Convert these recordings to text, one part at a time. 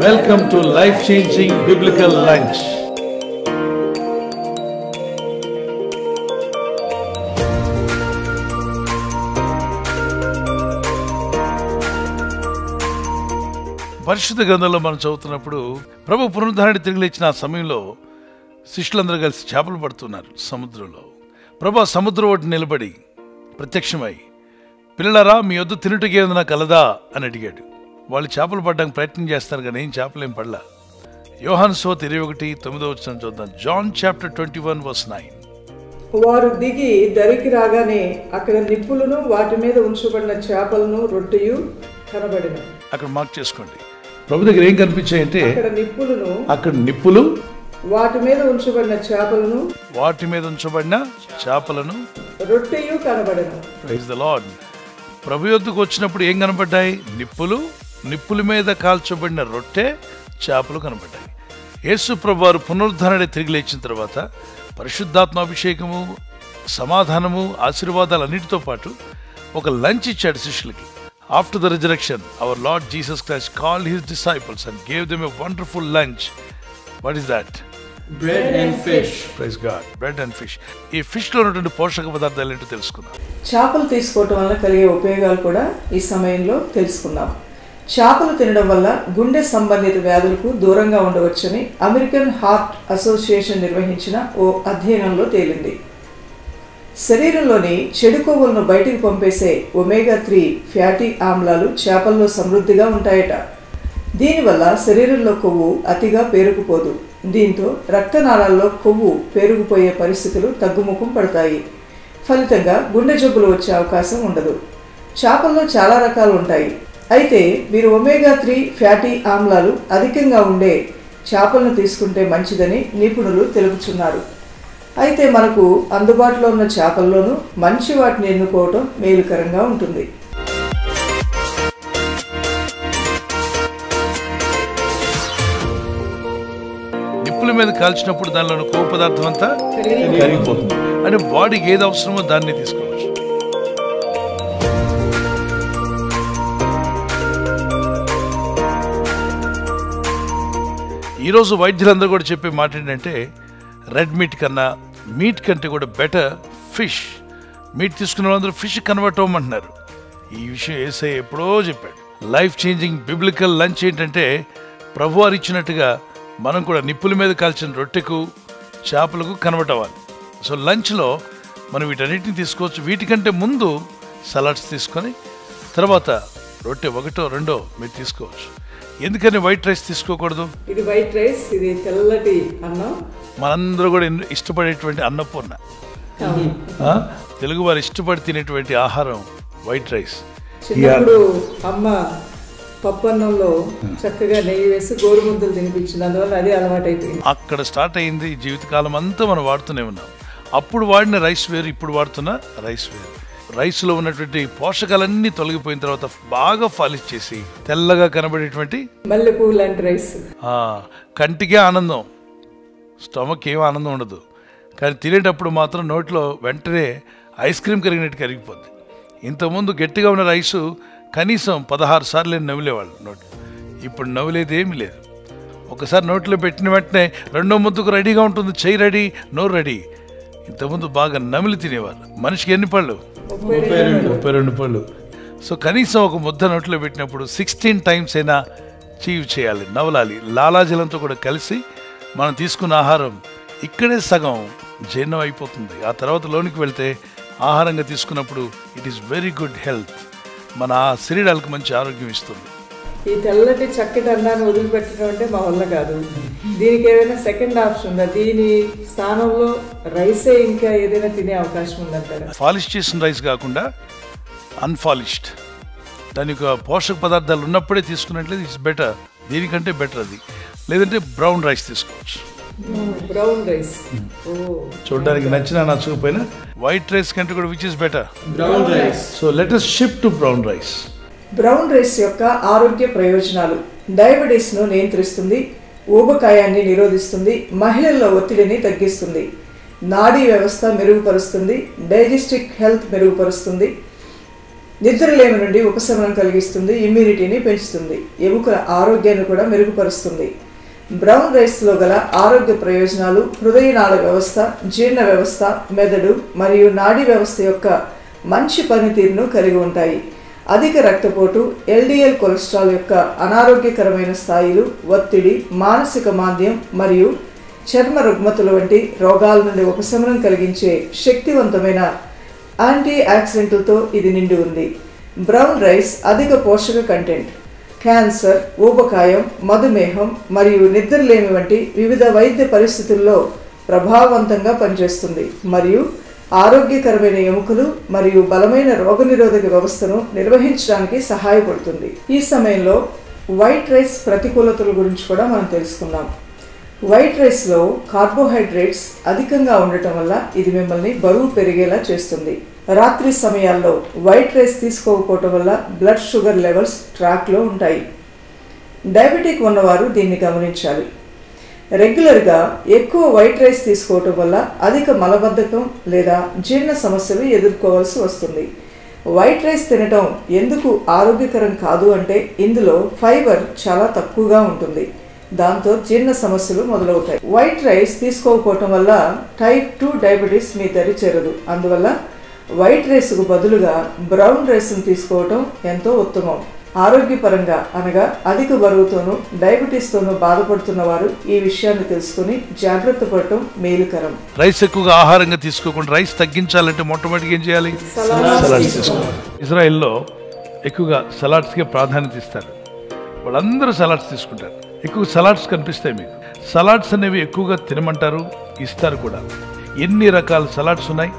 Welcome to Life Changing Biblical Lunch. పరిశుద్ధ గ్రంథంలో మనం చదువుతున్నప్పుడు ప్రభు పునరుద్ధరణ తిరిగి లేచిన ఆ సమయంలో శిష్యులందరూ కలిసి చేపలు పడుతున్నారు సముద్రంలో ప్రభు ఆ సముద్రం ఒకటి నిలబడి ప్రత్యక్షమై పిల్లలారా మీ వద్ద తినుటకి ఏదైనా కలదా అని అడిగాడు వాళ్ళు చేపలు పడడానికి ప్రయత్నం చేస్తారు కానీ ఏం చేపలు ఏం పడలా యోహాన్ సోత్ ఇరవై ఒకటి తొమ్మిదో వచ్చిన చూద్దాం John chapter twenty one verse nine వారు దిగి దరికి రాగానే అక్కడ నిప్పులను వాటి మీద ఉంచబడిన చేపలను రొట్టెయు కనబడిన అక్కడ మార్క్ చేసుకోండి ప్రభు దగ్గర ఏం కనిపించాయంటే అక్కడ నిప్పులను అక్కడ నిప్పులు వాటి మీద ఉంచబడిన చేపలను వాటి మీద ఉంచబడిన చేపలను రొట్టెయు కనబడిన ప్రైజ్ ద లార్డ్ ప్రభు యొద్దకు వచ్చినప్పుడు ఏం కనబడ్డాయి నిప్పులు నిప్పుల మీద కాల్చబడిన రొట్టె చేపలు కనబడ్డాయి యేసు ప్రభు వారు పునరుద్ధరణ తిరిగి లేచిన తర్వాత పరిశుద్ధాత్మ అభిషేకము సమాధానము ఆశీర్వాదాలు అన్నిటితో పాటు ఒక లంచ్ ఇచ్చాడు శిష్యులకి after the resurrection our Lord Jesus Christ call his disciples and gave them a wonderful lunch what is that bread and fish. Praise God bread and fish ఈ ఫిష్లో ఉన్నటువంటి పోషక పదార్థాలు ఏంటో తెలుసుకుందాం చేపలు తీసుకోవటం వల్ల కలిగే ఉపయోగాలు కూడా ఈ సమయంలో తెలుసుకుందాం చేపలు తినడం వల్ల గుండె సంబంధిత వ్యాధులకు దూరంగా ఉండవచ్చని అమెరికన్ హార్ట్ అసోసియేషన్ నిర్వహించిన ఓ అధ్యయనంలో తేలింది శరీరంలోని చెడు కొవ్వులను బయటికి పంపేసే ఒమేగా త్రీ ఫ్యాటీ ఆమ్లాలు చేపల్లో సమృద్ధిగా ఉంటాయట దీనివల్ల శరీరంలో కొవ్వు అతిగా పేరుకుపోదు దీంతో రక్తనాళాల్లో కొవ్వు పేరుకుపోయే పరిస్థితులు తగ్గుముఖం పడతాయి ఫలితంగా గుండె జబ్బులు వచ్చే అవకాశం ఉండదు చేపల్లో చాలా రకాలు ఉంటాయి అయితే మీరు ఒమేగా త్రీ ఫ్యాటీ ఆమ్లాలు అధికంగా ఉండే చేపలను తీసుకుంటే మంచిదని నిపుణులు తెలుపుచున్నారు అయితే మనకు అందుబాటులో ఉన్న చేపల్లోనూ మంచి వాటిని ఎన్నుకోవటం మేలుకరంగా ఉంటుంది నిప్పుల మీద కాల్చినప్పుడు దానిలో ఉన్న కొవ్వు పదార్థం అంతా కరిగిపోతుంది అంటే బాడీకి ఏది అవసరమో దాన్ని తీసుకోవచ్చు ఈరోజు వైద్యులందరూ కూడా చెప్పే మాట ఏంటంటే రెడ్ మీట్ కన్నా మీట్ కంటే కూడా బెటర్ ఫిష్ మీట్ తీసుకున్న వాళ్ళందరూ ఫిష్ కన్వర్ట్ అవ్వమంటున్నారు ఈ విషయం ఏసై ఎప్పుడో చెప్పాడు లైఫ్ చేంజింగ్ బిబ్లికల్ లంచ్ ఏంటంటే ప్రభువారు ఇచ్చినట్టుగా మనం కూడా నిప్పుల మీద కాల్చిన రొట్టెకు చేపలకు కన్వర్ట్ అవ్వాలి సో లంచ్లో మనం వీటన్నిటిని తీసుకోవచ్చు వీటికంటే ముందు సలాడ్స్ తీసుకొని తర్వాత రొట్టె ఒకటో రెండో మీరు తీసుకోవచ్చు ఎందుకని వైట్ రైస్ తీసుకోకూడదు ఇది వైట్ రైస్ ఇది తెల్లటి అన్నం మనందరూ కూడా ఇన్- ఇష్టపడేటువంటి అన్నపూర్ణ ఆ? తెలుగు వారు ఇష్టపడి తినేటువంటి ఆహారం వైట్ రైస్ చిన్నప్పుడు అమ్మ పప్పు అన్నంలో చక్కగా నెయ్యి వేసి గోరుముద్దలు తినిపించింది అందువల్ల అదే అలవాటైపోయింది అక్కడ స్టార్ట్ అయింది జీవితకాలం అంతా మనం వాడుతూనే ఉన్నాం అప్పుడు వాడిన రైస్ వేరు ఇప్పుడు వాడుతున్న రైస్ వేరు రైస్లో ఉన్నటువంటి పోషకాలన్నీ తొలగిపోయిన తర్వాత బాగా పాలిష్ చేసి తెల్లగా కనబడేటువంటి మల్లెపూ లాంటి రైస్ ఆ, కంటికే ఆనందం స్టమక్ ఏం ఆనందం ఉండదు కానీ తినేటప్పుడు మాత్రం నోట్లో వెంటనే ఐస్ క్రీమ్ కరిగినట్టు కరిగిపోద్ది ఇంతకుముందు గట్టిగా ఉన్న రైసు కనీసం పదహారు సార్లు నవ్వులేవాళ్ళు నోట్లో ఇప్పుడు నవ్వులేదు ఏమీ లేదు ఒకసారి నోట్లో పెట్టిన వెంటనే రెండో ముద్దుకు రెడీగా ఉంటుంది చెయ్యి రెడీ నోరు రెడీ ఇంతకుముందు బాగా నమిలి తినేవారు మనిషికి ఎన్ని పళ్ళు ముప్పై రెండు పళ్ళు సో కనీసం ఒక ముద్ద నోట్లో పెట్టినప్పుడు సిక్స్టీన్ టైమ్స్ అయినా చీవ్ చేయాలి నవలాలి లాలాజలంతో కూడా కలిసి మనం తీసుకున్న ఆహారం ఇక్కడే సగం జీర్ణం అయిపోతుంది ఆ తర్వాత లోనికి వెళ్తే ఆహారంగా తీసుకున్నప్పుడు it is very good health మన ఆ శరీరాలకు మంచి ఆరోగ్యం ఇస్తుంది ఈ తెల్లటి చక్కటి అన్నాన్ని వదిలిపెట్టడం అంటే మా వల్ల కాదు దీనికి ఏదైనా సెకండ్ ఆప్షన్ ఉందా దీని స్థానంలో రైసే ఇంకా ఏదైనా తినే అవకాశం ఉందంటారా పాలిష్ చేసిన రైస్ కాకుండా అన్పాలిష్డ్ దాని యొక్క పోషక పదార్థాలు ఉన్నప్పుడే తీసుకున్నట్లయితే ఇట్స్ బెటర్ దీనికంటే బెటర్ అది లేదంటే బ్రౌన్ రైస్ తీసుకోవచ్చు బ్రౌన్ రైస్ ఓ చూడడానికి నచ్చినా నచ్చకపోయినా వైట్ రైస్ కంటే కూడా which is better Brown rice. So let us shift to brown rice brown rice యొక్క ఆరోగ్య ప్రయోజనాలు డయాబెటీస్ను నియంత్రిస్తుంది ఊబకాయాన్ని నిరోధిస్తుంది మహిళల్లో ఒత్తిడిని తగ్గిస్తుంది నాడీ వ్యవస్థ మెరుగుపరుస్తుంది డైజెస్టిక్ హెల్త్ మెరుగుపరుస్తుంది నిద్రలేమి నుండి ఉపశమనం కలిగిస్తుంది ఇమ్యూనిటీని పెంచుతుంది ఎముకల ఆరోగ్యాన్ని కూడా మెరుగుపరుస్తుంది బ్రౌన్ రైస్లో గల ఆరోగ్య ప్రయోజనాలు హృదయనాళ వ్యవస్థ జీర్ణ వ్యవస్థ మెదడు మరియు నాడీ వ్యవస్థ యొక్క మంచి పనితీరును కలిగి ఉంటాయి అధిక రక్తపోటు ఎల్డిఎల్ కొలెస్ట్రాల్ యొక్క అనారోగ్యకరమైన స్థాయిలు ఒత్తిడి మానసిక మాంద్యం మరియు చర్మ రుగ్మతుల వంటి రోగాల నుండి ఉపశమనం కలిగించే శక్తివంతమైన యాంటీ ఆక్సిడెంట్లతో ఇది నిండి ఉంది బ్రౌన్ రైస్ అధిక పోషక కంటెంట్ క్యాన్సర్ ఊబకాయం మధుమేహం మరియు నిద్రలేమి వంటి వివిధ వైద్య పరిస్థితుల్లో ప్రభావవంతంగా పనిచేస్తుంది మరియు ఆరోగ్యకరమైన ఎముకలు మరియు బలమైన రోగనిరోధక వ్యవస్థను నిర్వహించడానికి సహాయపడుతుంది ఈ సమయంలో వైట్ రైస్ ప్రతికూలతల గురించి కూడా మనం తెలుసుకుందాం వైట్ రైస్లో కార్బోహైడ్రేట్స్ అధికంగా ఉండటం వల్ల ఇది మిమ్మల్ని బరువు పెరిగేలా చేస్తుంది రాత్రి సమయాల్లో వైట్ రైస్ తీసుకోకపోవటం వల్ల బ్లడ్ షుగర్ లెవెల్స్ ట్రాక్లో ఉంటాయి డయాబెటిక్ ఉన్నవారు దీన్ని గమనించాలి రెగ్యులర్గా ఎక్కువ వైట్ రైస్ తీసుకోవటం వల్ల అధిక మలబద్ధకం లేదా జీర్ణ సమస్యలు ఎదుర్కోవాల్సి వస్తుంది వైట్ రైస్ తినటం ఎందుకు ఆరోగ్యకరం కాదు అంటే ఇందులో ఫైబర్ చాలా తక్కువగా ఉంటుంది దాంతో జీర్ణ సమస్యలు మొదలవుతాయి వైట్ రైస్ తీసుకోకపోవటం వల్ల టైప్ టూ డయాబెటీస్ మీ దరి చేరదు అందువల్ల వైట్ రైస్కు బదులుగా బ్రౌన్ రైస్ను తీసుకోవటం ఎంతో ఉత్తమం ఆరోగ్యపరంగా అనగా అధిక బరువుతోనూ డయాబెటీస్తోనూ బాధపడుతున్న వారు ఈ విషయాన్ని తెలుసుకుని జాగ్రత్త పడటం మేలుకరం రైస్ ఎక్కువగా ఆహారంగా తీసుకోకుండా రైస్ తగ్గించాలంటే మొట్టమొదటిగా ఏం చేయాలి సలాడ్స్ తీసుకోవాలి ఇజ్రాయెల్లో ఎక్కువగా సలాడ్స్కే ప్రాధాన్యత ఇస్తారు వాళ్ళందరూ సలాడ్స్ తీసుకుంటారు ఎక్కువ సలాడ్స్ కనిపిస్తాయి మీకు సలాడ్స్ అనేవి ఎక్కువగా తినమంటారు ఇస్తారు కూడా ఎన్ని రకాల సలాడ్స్ ఉన్నాయి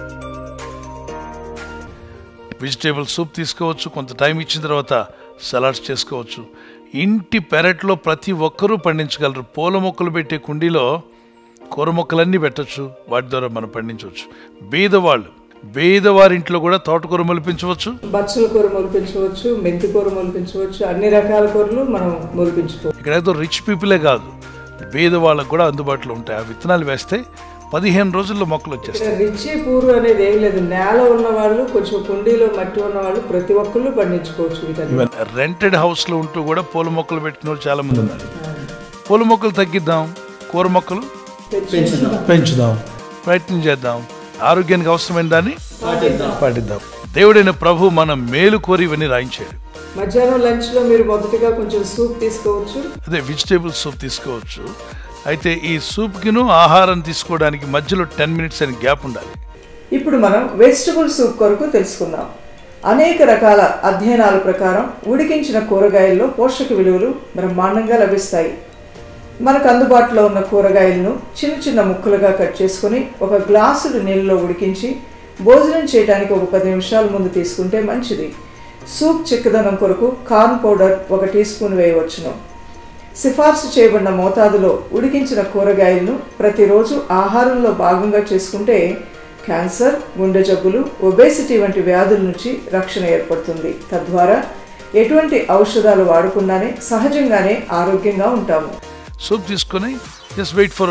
వెజిటేబుల్ సూప్ తీసుకోవచ్చు కొంత టైం ఇచ్చిన తర్వాత సలాడ్స్ చేసుకోవచ్చు ఇంటి పెరట్లో ప్రతి ఒక్కరూ పండించగలరు పూల మొక్కలు పెట్టే కుండీలో కూర మొక్కలన్నీ పెట్టచ్చు వాటి ద్వారా మనం పండించవచ్చు బీదవాళ్ళు బీదవారింట్లో కూడా తోటకూర మొలిపించవచ్చు బచ్చల కూర మొలిపించవచ్చు మెంతి కూర మొలిపించవచ్చు అన్ని రకాల కూరలు మనం మొలిపించుకోవచ్చు ఇక్కడ ఏదో రిచ్ పీపులే కాదు బీదవాళ్ళకు కూడా అందుబాటులో ఉంటాయి ఆ విత్తనాలు వేస్తే పదిహేను రోజుల్లో మొక్కలు వచ్చేస్తాయి ఇక్కడ రిచి పూరు అనేది ఏం లేదు నేల ఉన్న వాళ్ళు కొంచెం కుండీలో మట్టి ఉన్న వాళ్ళు ప్రతి ఒక్కళ్ళు పండించుకోవచ్చు వీటన్ని ఈవెన్ రెంటెడ్ హౌస్లో ఉంటూ కూడా పూల మొక్కలు పెట్టిన వాళ్ళు చాలా మంది ఉన్నారు పూల మొక్కలు తగ్గిద్దాం కూర మొక్కలు పెంచుదాం పెంచుదాం ప్రయత్నం చేద్దాం ఆరోగ్యానికి అవసరమైన దాన్ని పాటిద్దాం పాటిద్దాం దేవుడైన ప్రభు మన మేలు కోరి ఇవన్నీ రాయించాడు మధ్యాహ్నం లంచ్ లో మీరు మొదటిగా కొంచెం సూప్ తీసుకోవచ్చు అదే వెజిటేబుల్ సూప్ తీసుకోవచ్చు అయితే ఈ సూప్కిను ఆహారం తీసుకోవడానికి మధ్యలో టెన్ మినిట్స్ అని గ్యాప్ ఉండాలి ఇప్పుడు మనం వెజిటబుల్ సూప్ కొరకు తెలుసుకుందాం అనేక రకాల అధ్యయనాల ప్రకారం ఉడికించిన కూరగాయల్లో పోషక విలువలు బ్రహ్మాండంగా లభిస్తాయి మనకు అందుబాటులో ఉన్న కూరగాయలను చిన్న చిన్న ముక్కలుగా కట్ చేసుకొని ఒక గ్లాసుడు నీళ్ళలో ఉడికించి భోజనం చేయడానికి ఒక పది నిమిషాల ముందు తీసుకుంటే మంచిది సూప్ చిక్కదనం కొరకు కార్న్ పౌడర్ ఒక టీ స్పూన్ వేయవచ్చును సిఫార్సు చేయబడిన మోతాదులో ఉడికించిన కూరగాయలను ప్రతిరోజు ఆహారంలో భాగంగా చేసుకుంటే క్యాన్సర్ గుండె జబ్బులు ఒబేసిటీ వంటి వ్యాధుల నుంచి రక్షణ ఏర్పడుతుంది తద్వారా ఎటువంటి ఔషధాలు వాడకుండానే సహజంగానే ఆరోగ్యంగా ఉంటాము సూప్ తీసుకొని జస్ట్ వెయిట్ ఫర్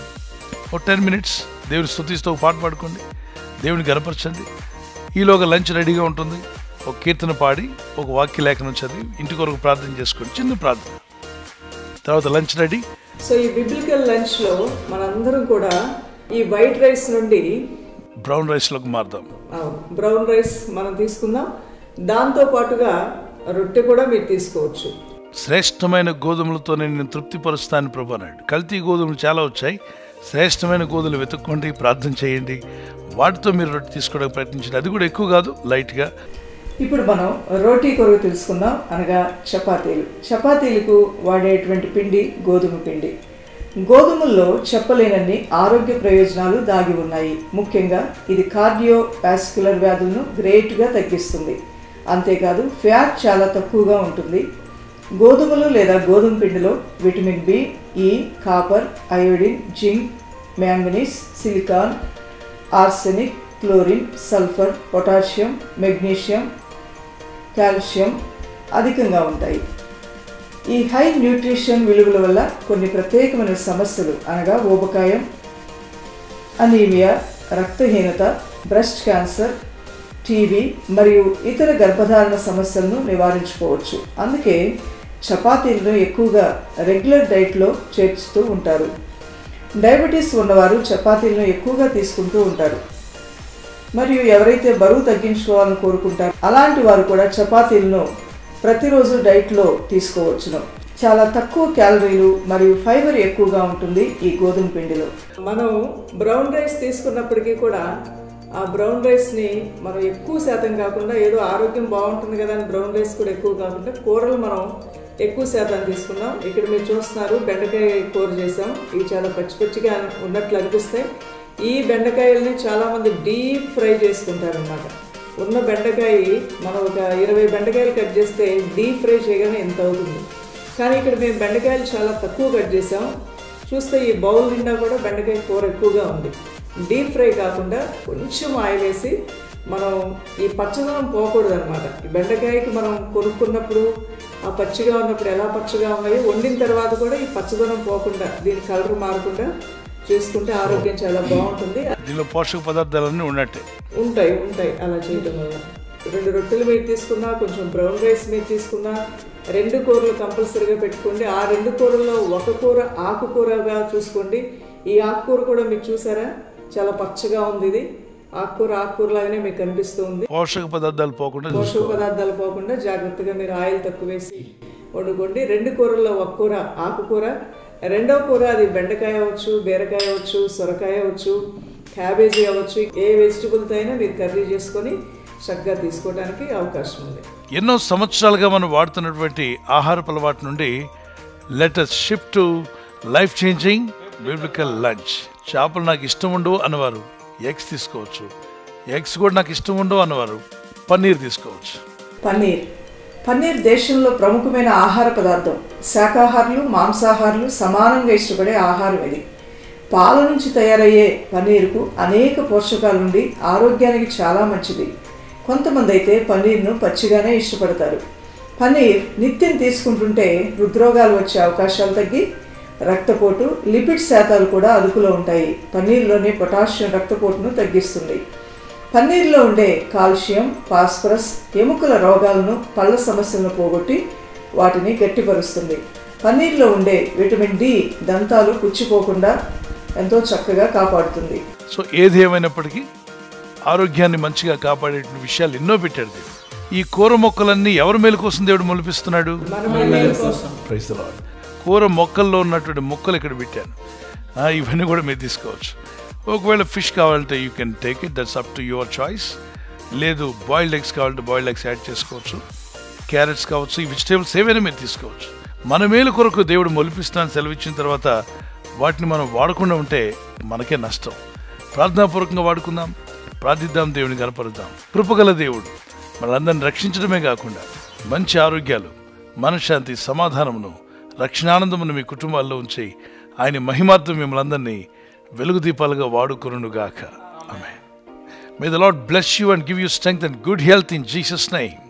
ఒక టెన్ మినిట్స్ దేవుని స్థుతిస్తూ ఒక పాట పాడుకోండి దేవుని గనపరచండి ఈలోగా లంచ్ రెడీగా ఉంటుంది ఒక కీర్తన పాడి ఒక వాక్య లేఖనం చదివి ఇంటి కొరకు ప్రార్థన చేసుకోండి చిన్న ప్రార్థన తర్వాత లంచ్ రెడీ సో ఈ బిబ్లికల్ లంచ్లో మనందరం కూడా ఈ వైట్ రైస్ నుండి బ్రౌన్ రైస్లోకి మారుదాం బ్రౌన్ రైస్ మనం తీసుకుందాం దాంతో పాటుగా రొట్టె కూడా మీరు తీసుకోవచ్చు శ్రేష్టమైన గోధుమలతో నేను తృప్తిపరుస్తాను ప్రభు అన్నాడు కల్తీ గోధుమలు చాలా వచ్చాయి శ్రేష్టమైన గోధుమలు వెతుక్కోండి ప్రార్థన చేయండి వాటితో మీరు రొట్టె తీసుకోవడానికి ప్రయత్నించండి అది కూడా ఎక్కువ కాదు లైట్గా ఇప్పుడు మనం రోటీ కొరకు తెలుసుకుందాం అనగా చపాతీలు చపాతీలకు వాడేటువంటి పిండి గోధుమ పిండి గోధుమల్లో చెప్పలేనన్ని ఆరోగ్య ప్రయోజనాలు దాగి ఉన్నాయి ముఖ్యంగా ఇది కార్డియో వాస్కులర్ వ్యాధులను గ్రేట్గా తగ్గిస్తుంది అంతేకాదు ఫ్యాట్ చాలా తక్కువగా ఉంటుంది గోధుమలు లేదా గోధుమ పిండిలో vitamin B E copper iodine zinc manganese silicon arsenic chlorine sulphur potassium magnesium calcium అధికంగా ఉంటాయి ఈ హై న్యూట్రిషన్ విలువల వల్ల కొన్ని ప్రత్యేకమైన సమస్యలు అనగా ఊబకాయం అనీమియా రక్తహీనత బ్రెస్ట్ క్యాన్సర్ టీబీ మరియు ఇతర గర్భధారణ సమస్యలను నివారించుకోవచ్చు అందుకే చపాతీలను ఎక్కువగా రెగ్యులర్ డైట్లో చేర్చుతూ ఉంటారు డయాబెటీస్ ఉన్నవారు చపాతీలను ఎక్కువగా తీసుకుంటూ ఉంటారు మరియు ఎవరైతే బరువు తగ్గించుకోవాలని కోరుకుంటారో అలాంటి వారు కూడా చపాతీలను ప్రతిరోజు డైట్లో తీసుకోవచ్చును చాలా తక్కువ క్యాలరీలు మరియు ఫైబర్ ఎక్కువగా ఉంటుంది ఈ గోధుమ పిండిలో మనం బ్రౌన్ రైస్ తీసుకున్నప్పటికీ కూడా ఆ బ్రౌన్ రైస్ని మనం ఎక్కువ శాతం కాకుండా ఏదో ఆరోగ్యం బాగుంటుంది కదా అని బ్రౌన్ రైస్ కూడా ఎక్కువ కాకుండా కూరలు మనం ఎక్కువ శాతం తీసుకున్నాం ఇక్కడ మీరు చూస్తున్నారు బెండకాయ కూర చేసాం ఇవి చాలా పచ్చి పచ్చిగా ఉన్నట్లు అనిపిస్తాయి ఈ బెండకాయల్ని చాలామంది డీప్ ఫ్రై చేసుకుంటారనమాట ఉన్న బెండకాయ మనం ఒక ఇరవై బెండకాయలు కట్ చేస్తే డీప్ ఫ్రై చేయగానే ఎంత అవుతుంది కానీ ఇక్కడ మేము బెండకాయలు చాలా తక్కువ కట్ చేసాం చూస్తే ఈ బౌల్ నిండా కూడా బెండకాయ కూర ఎక్కువగా ఉంది డీప్ ఫ్రై కాకుండా కొంచెం ఆయిల్ వేసి మనం ఈ పచ్చదనం పోకూడదు అనమాట ఈ బెండకాయకి మనం కొనుక్కున్నప్పుడు ఆ పచ్చిగా ఉన్నప్పుడు ఎలా పచ్చగా ఉన్నాయో వండిన తర్వాత కూడా ఈ పచ్చదనం పోకుండా దీని కలర్ మారకుండా చేసుకుంటే ఆరోగ్యం చాలా బాగుంటుంది దీనిలో పోషక పదార్థాలన్నీ ఉన్నట్టే ఉంటాయి ఉంటాయి అలా చేయడం వల్ల రెండు రొట్టెలు మీరు తీసుకున్నా కొంచెం బ్రౌన్ రైస్ మీరు తీసుకున్నా రెండు కూరలు కంపల్సరీగా పెట్టుకోండి ఆ రెండు కూరల్లో ఒక కూర ఆకుకూరగా చూసుకోండి ఈ ఆకుకూర కూడా మీరు చూసారా చాలా పచ్చగా ఉంది ఇది ఆకుకూర ఆకుకూర లాగానే మీకు కనిపిస్తూ ఉంది పోషక పదార్థాలు పోకుండా పోషక చూసుకోవాలి పదార్థాలు పోకుండా జాగ్రత్తగా మీరు ఆయిల్ తక్కువ వేసి వండుకోండి రెండు కూరల్లో ఒక కూర ఆకుకూర రెండో కూర అది బెండకాయ అవ్వచ్చు బీరకాయ అవ్వచ్చు సొరకాయ అవ్వచ్చు క్యాబేజీ అవ్వచ్చు ఏ వెజిటబుల్తో అయినా మీరు కర్రీ చేసుకొని చక్కగా తీసుకోవడానికి అవకాశం ఉంది ఎన్నో సంవత్సరాలుగా మనం వాడుతున్నటువంటి ఆహారపు అలవాటు నుండి let us shift to life changing biblical lunch చేపలు నాకు ఇష్టం ఉండవు అన్నవారు ఎగ్స్ తీసుకోవచ్చు ఎగ్స్ కూడా నాకు ఇష్టం ఉండవు అన్నవారు పన్నీర్ తీసుకోవచ్చు పన్నీర్ పన్నీర్ దేశంలో ప్రముఖమైన ఆహార పదార్థం శాకాహారులు మాంసాహారులు సమానంగా ఇష్టపడే ఆహారం ఇది పాల నుంచి తయారయ్యే పన్నీరుకు అనేక పోషకాలుండి ఆరోగ్యానికి చాలా మంచిది కొంతమంది అయితే పన్నీర్ను పచ్చిగానే ఇష్టపడతారు పన్నీర్ నిత్యం తీసుకుంటుంటే హృద్రోగాలు వచ్చే అవకాశాలు తగ్గి రక్తపోటు లిపిడ్ శాతాలు కూడా అదుపులో ఉంటాయి పన్నీర్లోని పొటాషియం రక్తపోటును తగ్గిస్తుంది పన్నీర్లో ఉండే కాల్షియం ఫాస్ఫరస్ ఎముకల రోగాలను పళ్ళ సమస్యలను పోగొట్టి వాటిని గట్టిపరుస్తుంది పన్నీర్లో ఉండే విటమిన్ డి దంతాలు పుచ్చిపోకుండా ఎంతో చక్కగా కాపాడుతుంది సో ఏది ఏమైనప్పటికీ ఆరోగ్యాన్ని మంచిగా కాపాడే విషయాలు ఎన్నో పెట్టాడు దేవుడు ఈ కూర మొక్కలన్నీ ఎవరి మేలు కోసం దేవుడు మొలిపిస్తున్నాడు ప్రైజ్ ద లార్డ్ కూర మొక్కల్లో ఉన్నటువంటి మొక్కలు ఇక్కడ పెట్టాను ఆ, ఇవన్నీ కూడా మీరు తీసుకోవచ్చు ఒకవేళ ఫిష్ కావాలంటే you can take it that's up to your choice లేదు బాయిల్డ్ ఎగ్స్ కావాలంటే బాయిల్డ్ ఎగ్స్ యాడ్ చేసుకోవచ్చు క్యారెట్స్ కావచ్చు ఈ వెజిటేబుల్స్ ఏవైనా మీరు తీసుకోవచ్చు మన మేలు కొరకు దేవుడు మొలిపిస్తాను సెలవిచ్చిన తర్వాత వాటిని మనం వాడకుండా ఉంటే మనకే నష్టం ప్రార్థనాపూర్వకంగా వాడుకుందాం ప్రార్థిద్దాం దేవుని కనపరుద్దాం కృపగల దేవుడు మనందరిని రక్షించడమే కాకుండా మంచి ఆరోగ్యాలు మనశ్శాంతి సమాధానమును రక్షణానందమును మీ కుటుంబాల్లో ఉంచి ఆయన మహిమార్థం మిమ్మల్ని అందరినీ వెలుగు దీపాలుగా వాడుకొనుగాక ఆమె may the Lord bless you and give you strength and good health in Jesus నైమ్